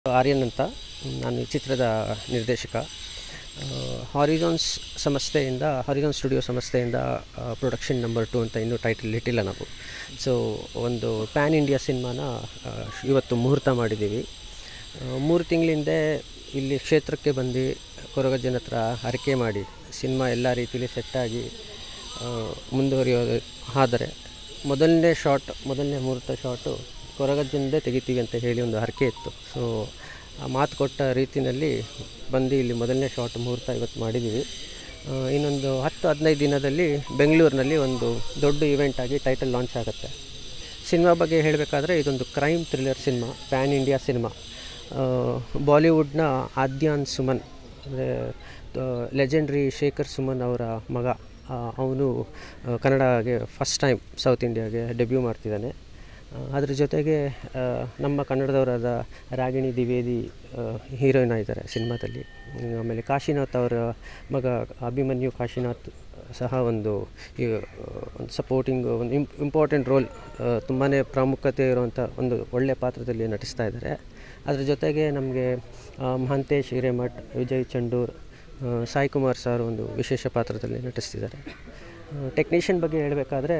ಆರ್ಯನ್ ಅಂತ ನಾನು ಈ ಚಿತ್ರದ ನಿರ್ದೇಶಕ ಹಾರಿಜಾನ್ಸ್ ಸಂಸ್ಥೆಯಿಂದ ಹಾರಿಜಾನ್ ಸ್ಟುಡಿಯೋ ಸಂಸ್ಥೆಯಿಂದ ಪ್ರೊಡಕ್ಷನ್ ನಂಬರ್ ಟು ಅಂತ ಇನ್ನೂ ಟೈಟಲ್ ಇಟ್ಟಿಲ್ಲ ನಾವು ಸೊ ಒಂದು ಪ್ಯಾನ್ ಇಂಡಿಯಾ ಸಿನಿಮಾನ ಆ, ಇವತ್ತು ಮುಹೂರ್ತ ಮಾಡಿದ್ದೀವಿ ಆ, ಮೂರು ತಿಂಗಳಿಂದೆ ಇಲ್ಲಿ ಕ್ಷೇತ್ರಕ್ಕೆ ಬಂದು ಕೊರಗಜ್ಜನ ಹತ್ರ ಹರಕೆ ಮಾಡಿ ಸಿನಿಮಾ ಎಲ್ಲ ರೀತಿಯಲ್ಲಿ ಸೆಟ್ಟಾಗಿ ಮುಂದುವರಿಯೋದು ಆದರೆ ಮೊದಲನೇ ಶಾಟ್ ಮೊದಲನೇ ಮುಹೂರ್ತ ಶಾಟು ಕೊರಗಜ್ಜನದೇ ತೆಗಿತೀವಿ ಅಂತ ಹೇಳಿ ಒಂದು ಹರಕೆ ಇತ್ತು ಸೊ ಆ ಮಾತು ಕೊಟ್ಟ ರೀತಿಯಲ್ಲಿ ಬಂದು ಇಲ್ಲಿ ಮೊದಲನೇ ಶಾಟ್ ಮುಹೂರ್ತ ಇವತ್ತು ಮಾಡಿದ್ದೀವಿ ಆ, ಇನ್ನೊಂದು ಹತ್ತು ಹದಿನೈದು ದಿನದಲ್ಲಿ ಬೆಂಗಳೂರಿನಲ್ಲಿ ಒಂದು ದೊಡ್ಡ ಇವೆಂಟ್ ಆಗಿ ಟೈಟಲ್ ಲಾಂಚ್ ಆಗುತ್ತೆ ಸಿನಿಮಾ ಬಗ್ಗೆ ಹೇಳಬೇಕಾದ್ರೆ ಇದೊಂದು crime thriller cinema pan India cinema ಬಾಲಿವುಡ್ನ ಆದ್ಯಾನ್ ಸುಮನ್ ಅಂದರೆ ಲೆಜೆಂಡ್ರಿ ಶೇಖರ್ ಸುಮನ್ ಅವರ ಮಗ ಅವನು ಕನ್ನಡಗೆ ಫಸ್ಟ್ ಟೈಮ್ ಸೌತ್ ಇಂಡಿಯಾಗೆ ಡೆಬ್ಯೂ ಮಾಡ್ತಿದ್ದಾನೆ ಆ, ಅದ್ರ ಜೊತೆಗೆ ಆ, ನಮ್ಮ ಕನ್ನಡದವರಾದ ರಾಗಿಣಿ ದ್ವಿವೇದಿ ಹೀರೋಯಿನ್ ಆಗಿದ್ದಾರೆ ಸಿನಿಮಾದಲ್ಲಿ ಹ್ಮ್, ಆಮೇಲೆ ಕಾಶಿನಾಥ್ ಅವರ ಮಗ ಅಭಿಮನ್ಯು ಕಾಶಿನಾಥ್ ಸಹ ಒಂದು ಈ, ಆ, ಒಂದು ಸಪೋರ್ಟಿಂಗ್ ಒಂದು ಇಂಪ್ ಇಂಪಾರ್ಟೆಂಟ್ ರೋಲ್ ತುಂಬಾ ಪ್ರಾಮುಖ್ಯತೆ ಇರುವಂಥ ಒಂದು ಒಳ್ಳೆಯ ಪಾತ್ರದಲ್ಲಿ ನಟಿಸ್ತಾ ಇದ್ದಾರೆ ಅದ್ರ ಜೊತೆಗೆ ನಮಗೆ ಮಹಂತೇಶ್ ಹಿರೇಮಠ್ ವಿಜಯ್ ಚಂಡೂರ್ ಆ, ಸಾಯಿ ಕುಮಾರ್ ಸರ್ ಒಂದು ವಿಶೇಷ ಪಾತ್ರದಲ್ಲಿ ನಟಿಸ್ತಿದ್ದಾರೆ ಟೆಕ್ನಿಷಿಯನ್ ಬಗ್ಗೆ ಹೇಳಬೇಕಾದ್ರೆ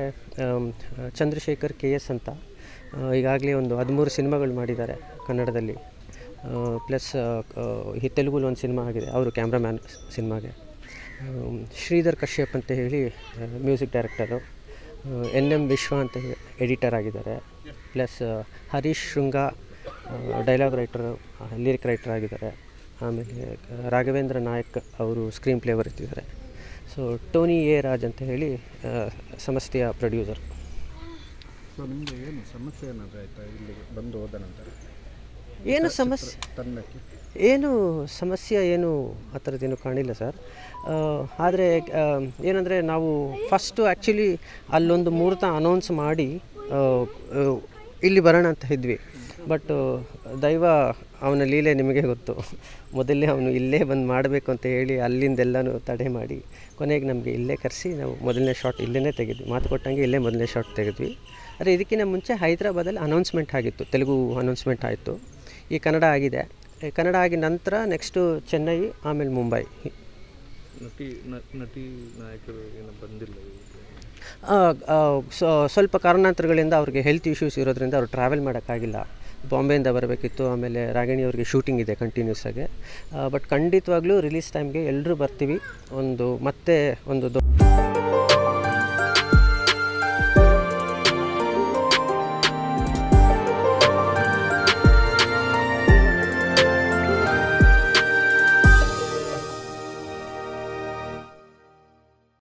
ಚಂದ್ರಶೇಖರ್ ಕೆ ಎಸ್ ಅಂತ ಈಗಾಗಲೇ ಒಂದು ಹದಿಮೂರು ಸಿನಿಮಾಗಳು ಮಾಡಿದ್ದಾರೆ ಕನ್ನಡದಲ್ಲಿ ಪ್ಲಸ್ ಈ ತೆಲುಗುಲಿ ಒಂದು ಸಿನಿಮಾ ಆಗಿದೆ ಅವರು ಕ್ಯಾಮ್ರಾಮ್ಯಾನ್ ಸಿನಿಮಾಗೆ ಆಮ್, ಶ್ರೀಧರ್ ಕಶ್ಯಪ್ ಅಂತ ಹೇಳಿ ಮ್ಯೂಸಿಕ್ ಡೈರೆಕ್ಟರು ಎನ್ ಎಮ್ ವಿಶ್ವ ಅಂತ ಎಡಿಟರ್ ಆಗಿದ್ದಾರೆ ಪ್ಲಸ್ ಹರೀಶ್ ಶೃಂಗ ಡೈಲಾಗ್ ರೈಟರು ಲಿರಿಕ್ ರೈಟರ್ ಆಗಿದ್ದಾರೆ ಆಮೇಲೆ ಆ, ರಾಘವೇಂದ್ರ ನಾಯಕ್ ಅವರು ಸ್ಕ್ರೀನ್ ಪ್ಲೇ ಬರೀತಿದ್ದಾರೆ ಸೊ ಟೋನಿ ಎ ರಾಜ್ ಅಂತ ಹೇಳಿ ಆ, ಸಂಸ್ಥೆಯ ಪ್ರೊಡ್ಯೂಸರ್ ಸೊ ನಿಮಗೆ ಏನು ಸಮಸ್ಯೆ ಏನಾದರೂ ಆಯಿತಾ ಇಲ್ಲಿ ಬಂದು ಹೋದ ನಂತರ ಏನು ಸಮಸ್ಯೆ ತಂಡಕ್ಕೆ ಏನು ಸಮಸ್ಯೆ ಏನು ಆ ಥರದ್ದೇನು ಕಾಣಿಲ್ಲ ಸರ್ ಆದರೆ ಏನಂದರೆ ನಾವು ಫಸ್ಟು ಆ್ಯಕ್ಚುಲಿ ಅಲ್ಲೊಂದು ಮುಹೂರ್ತ ಅನೌನ್ಸ್ ಮಾಡಿ ಆ, ಆ, ಇಲ್ಲಿ ಬರೋಣ ಅಂತ ಇದ್ವಿ ಬಟ್ ದೈವ ಅವನ ಲೀಲೆ ನಿಮಗೆ ಗೊತ್ತು ಮೊದಲೇ ಅವನು ಇಲ್ಲೇ ಬಂದು ಮಾಡಬೇಕು ಅಂತ ಹೇಳಿ ಅಲ್ಲಿಂದೆಲ್ಲನೂ ತಡೆ ಮಾಡಿ ಕೊನೆಗೆ ನಮಗೆ ಇಲ್ಲೇ ಕರೆಸಿ ನಾವು ಮೊದಲನೇ ಶಾಟ್ ಇಲ್ಲೇ ತೆಗೆದ್ವಿ ಮಾತು ಕೊಟ್ಟಂಗೆ ಇಲ್ಲೇ ಮೊದಲನೇ ಶಾಟ್ ತೆಗೆದ್ವಿ ಆದರೆ ಇದಕ್ಕಿಂತ ಮುಂಚೆ ಹೈದ್ರಾಬಾದಲ್ಲಿ ಅನೌನ್ಸ್ಮೆಂಟ್ ಆಗಿತ್ತು ತೆಲುಗು ಅನೌನ್ಸ್ಮೆಂಟ್ ಆಯಿತು ಈ ಕನ್ನಡ ಆಗಿದೆ ಈ ಕನ್ನಡ ಆಗಿ ನಂತರ ನೆಕ್ಸ್ಟು ಚೆನ್ನೈ ಆಮೇಲೆ ಮುಂಬೈ ನಟಿ ನಟಿ ನಾಯಕರು ಏನೋ ಬಂದಿಲ್ಲ ಆ, ಆ, ಸ್ವ- ಸ್ವಲ್ಪ ಕಾರಣಾಂತರಗಳಿಂದ ಅವ್ರಿಗೆ ಹೆಲ್ತ್ ಇಶ್ಯೂಸ್ ಇರೋದ್ರಿಂದ ಅವ್ರು ಟ್ರಾವೆಲ್ ಮಾಡೋಕ್ಕಾಗಿಲ್ಲ ಬಾಂಬೆಯಿಂದ ಬರಬೇಕಿತ್ತು ಆಮೇಲೆ ರಾಗಿಣಿ ಅವ್ರಿಗೆ ಶೂಟಿಂಗ್ ಇದೆ ಕಂಟಿನ್ಯೂಸ್ ಆಗಿ ಬಟ್ ಖಂಡಿತವಾಗ್ಲೂ ರಿಲೀಸ್ ಟೈಮ್ಗೆ ಎಲ್ಲರೂ ಬರ್ತೀವಿ ಒಂದು ಮತ್ತೆ ಒಂದು ದೊ